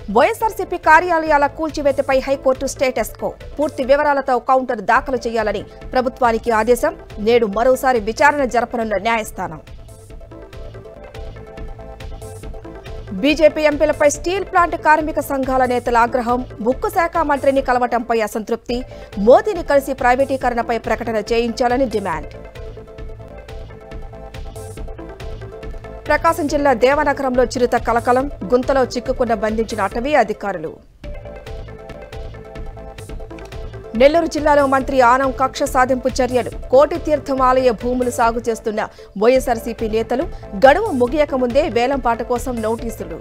వైఎస్ఆర్సీపీ కార్యాలయాల కూల్చివేతపై high court status quo పూర్తి వివరాలతో కౌంటర్ దాఖలు చేయాలని ప్రభుత్వానికి ఆదేశం నేడు మరోసారి విచారణ జరపనున్న న్యాయస్థానం బీజేపీ ఎంపీలపై స్టీల్ ప్లాంట్ కార్మిక సంఘాల నేతల ఆగ్రహం ఉక్కు శాఖ మంత్రిని కలవటంపై అసంతృప్తి మోదీని కలిసి ప్రైవేటీకరణపై ప్రకటన చేయించాలని డిమాండ్ ప్రకాశం జిల్లా దేవనగరంలో చిరుత కలకలం గుంతలో చిక్కుకున్న బంధించిన అటవీ అధికారులు నెల్లూరు జిల్లాలో మంత్రి ఆనం కక్ష సాధింపు చర్యలు కోటి తీర్థం ఆలయ భూములు సాగు చేస్తున్న వైఎస్ఆర్సీపీ నేతలు గడువు ముగియక ముందే వేలంపాట కోసం నోటీసులు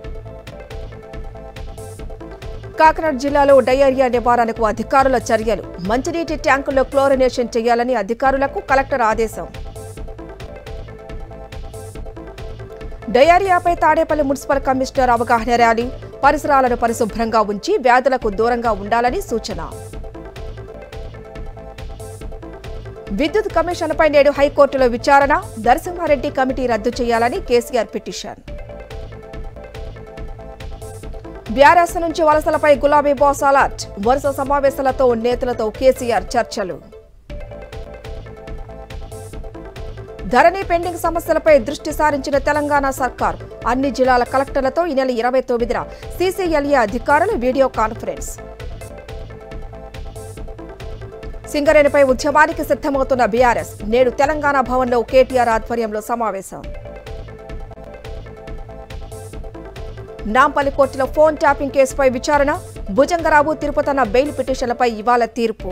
కాకినాడ జిల్లాలో డయేరియా నివారణకు అధికారుల చర్యలు మంచినీటి ట్యాంకుల్లో క్లోరినేషన్ చేయాలని అధికారులకు కలెక్టర్ ఆదేశం డయేరియాపై తాడేపల్లి మున్సిపల్ కమిషనర్ అవగాహన ర్యాలీ పరిసరాలను పరిశుభ్రంగా ఉంచి వ్యాధులకు దూరంగా ఉండాలని సూచన విద్యుత్ కమిషన్పై నేడు హైకోర్టులో విచారణ నరసింహారెడ్డి కమిటీ రద్దు చేయాలని కేసీఆర్ పిటిషన్ బీఆర్ఎస్ నుంచి వలసలపై గులాబీ బాస్ అలర్ట్ వరుస సమావేశాలతో నేతలతో కేసీఆర్ చర్చలు ధరణి పెండింగ్ సమస్యలపై దృష్టి సారించిన తెలంగాణ సర్కార్ అన్ని జిల్లాల కలెక్టర్లతో ఈ నెల ఇరవై తొమ్మిదిన సీసీఎల్ఏ అధికారులు వీడియో కాన్ఫరెన్స్ సింగరేణిపై ఉద్యమానికి సిద్ధమవుతున్న బీఆర్ఎస్ నేడు తెలంగాణ భవన్లో కేటీఆర్ ఆధ్వర్యంలో సమావేశం నాంపల్లి కోర్టులో ఫోన్ ట్యాపింగ్ కేసుపై విచారణ భుజంగరావు తిరుపతన్న బెయిల్ పిటిషన్లపై ఇవాళ తీర్పు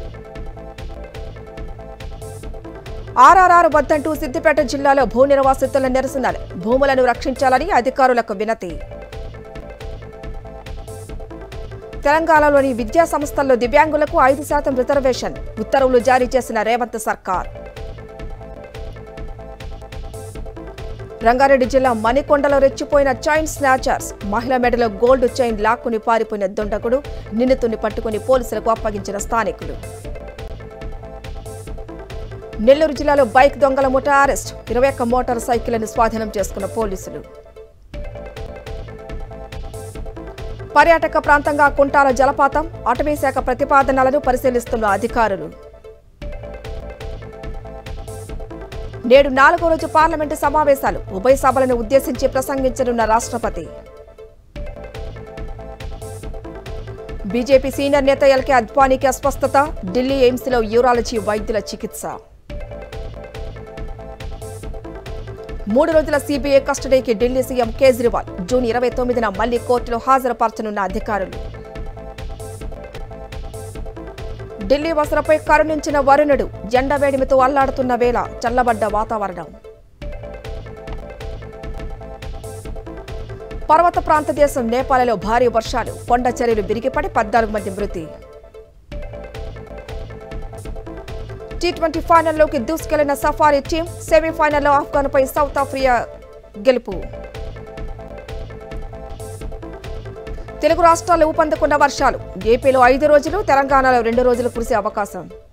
ఆర్ఆర్ఆర్ వద్దంటూ సిద్దిపేట జిల్లాలో భూ నిర్వాసితుల నిరసనలు భూములను రక్షించాలని అధికారులకు వినతి తెలంగాణలోని విద్యా సంస్థల్లో దివ్యాంగులకు ఐదు శాతం రిజర్వేషన్ ఉత్తర్వులు జారీ చేసిన రేవంత్ సర్కార్ రంగారెడ్డి జిల్లా మణికొండలో రెచ్చిపోయిన చైన్ స్నాచర్స్ మహిళ మెడలో గోల్డ్ చైన్ లాక్కుని పారిపోయిన దుండగుడు నిందితుని పట్టుకుని పోలీసులకు అప్పగించిన స్థానికులు నెల్లూరు జిల్లాలో బైక్ దొంగల ముఠా అరెస్ట్ ఇరవై ఒక్క మోటార్ సైకిళ్లను స్వాధీనం చేసుకున్న పోలీసులు పర్యాటక ప్రాంతంగా కుంటాల జలపాతం అటవీ శాఖ ప్రతిపాదనలను పరిశీలిస్తున్న అధికారులు నేడు నాలుగో రోజు పార్లమెంటు సమావేశాలు ఉభయ సభలను ఉద్దేశించి ప్రసంగించనున్న రాష్ట్రపతి బీజేపీ సీనియర్ నేత ఎల్కే అద్వానీకి అస్వస్థత ఢిల్లీ ఎయిమ్స్లో యూరాలజీ వైద్యుల చికిత్స మూడు రోజుల సీబీఐ కస్టడీకి ఢిల్లీ సీఎం కేజ్రీవాల్ జూన్ ఇరవై తొమ్మిదిన మళ్లీ కోర్టులో హాజరుపరచనున్న అధికారులు ఢిల్లీ వసలపై కరుణించిన వరుణుడు జెండా వేడిమితో అల్లాడుతున్న వేళ చల్లబడ్డ వాతావరణం పర్వత ప్రాంత దేశం నేపాల్లో భారీ వర్షాలు కొండ చర్యలు విరిగిపడి పద్నాలుగు మంది మృతి టీ ట్వంటీ ఫైనల్లోకి దూసుకెళ్లిన సఫారీ టీం సెమీఫైనల్లో ఆఫ్ఘన్పై సౌత్ ఆఫ్రికా గెలుపు తెలుగు రాష్ట్రాలు ఊపందుకున్న వర్షాలు ఏపీలో ఐదు రోజులు తెలంగాణలో రెండు రోజులు కురిసే అవకాశం